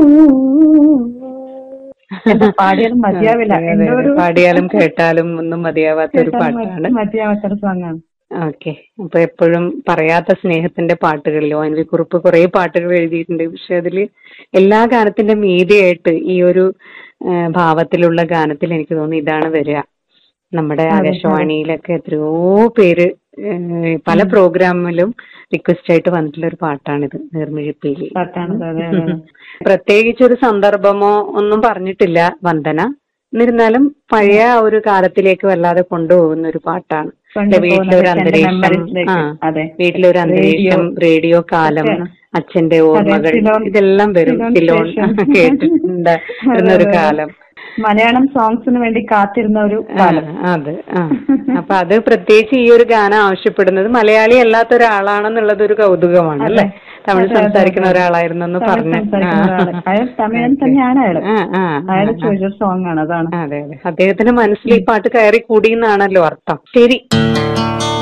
എന്താ പാടിയാലും മതിയാവില്ല അതെ, അതെ, എന്തോ അതെ. ഒരു പാടിയാലും കേട്ടാലും ഒന്നും മതിയാവാത്ത ഒരു കേട്ടാലും പാട്ടാണ് മതിയാവാത്തൊരു സോങ്ങാണ് ഓക്കെ അപ്പൊ എപ്പോഴും പറയാത്ത സ്നേഹത്തിന്റെ പാട്ടുകളിൽ ഒ എൻ വി കുറുപ്പ് കുറെ പാട്ടുകൾ എഴുതിയിട്ടുണ്ട് പക്ഷെ അതില് എല്ലാ ഗാനത്തിന്റെ മീതിയായിട്ട് ഈ ഒരു ആ, ഭാവത്തിലുള്ള ഗാനത്തിൽ എനിക്ക് തോന്നുന്നു ഇതാണ് വരിക നമ്മുടെ അതെ, ആകാശവാണിയിലൊക്കെ എത്രയോ പേര് ഏ, പല പ്രോഗ്രാമിലും റിക്വസ്റ്റ് ആയിട്ട് വന്നിട്ടുള്ള ഒരു പാട്ടാണിത് നീർമിഴിപ്പീലി പാട്ടാണ് അതെ അതെ അതെ. പ്രത്യേകിച്ച് ഒരു സന്ദർഭമോ ഒന്നും പറഞ്ഞിട്ടില്ല വന്ദന എന്നിരുന്നാലും പഴയ ആ ഒരു കാലത്തിലേക്ക് വല്ലാതെ കൊണ്ടുപോകുന്ന ഒരു പാട്ടാണ് കൊണ്ടുപോകുന്നത് വീട്ടിലൊരു എന്റെ അന്തരീക്ഷം മെമ്മറീസിലേക്ക്. ആ അതെ. വീട്ടിലൊരു അന്തരീക്ഷം റേഡിയോ കാലം ഒക്കെയാണ്. അച്ഛന്റെ ഓർമ്മകൾ സിലോൺ- ഇതെല്ലാം വരും സിലോൺ സിലോൺ സ്റ്റേഷൻ. കേട്ടിട്ടുണ്ടായിരുന്ന ഒരു അതെ, അതെ. കാലം മലയാളം സോങ്സിന് വേണ്ടി കാത്തിരുന്ന ഒരു ആ, കാലം അതെ ആ അപ്പൊ അത് പ്രത്യേകിച്ച് ഈ ഒരു ഗാനം ആവശ്യപ്പെടുന്നത് മലയാളി അല്ലാത്ത ഒരാളാണെന്നുള്ളത് ഒരു കൗതുകമാണ് അല്ലെ അതെ. തമിഴ് അതെ, അതെ, സംസാരിക്കുന്ന അതെ. ഒരാളായിരുന്നു എന്ന് തമിഴ് പറഞ്ഞ സംസാരിക്കുന്ന ഒരാള്. അയാൾ തമിഴൻ തന്നെയാണ് അയാള് ആ, ആ, അയാൾ ആ, ആ. ചോദിച്ച സോങ് ആണ് അതാണ് അതെ അതെ അദ്ദേഹത്തിന്റെ മനസ്സിൽ ഈ പാട്ട് കയറി കൂടി എന്നാണല്ലോ അർത്ഥം ശരി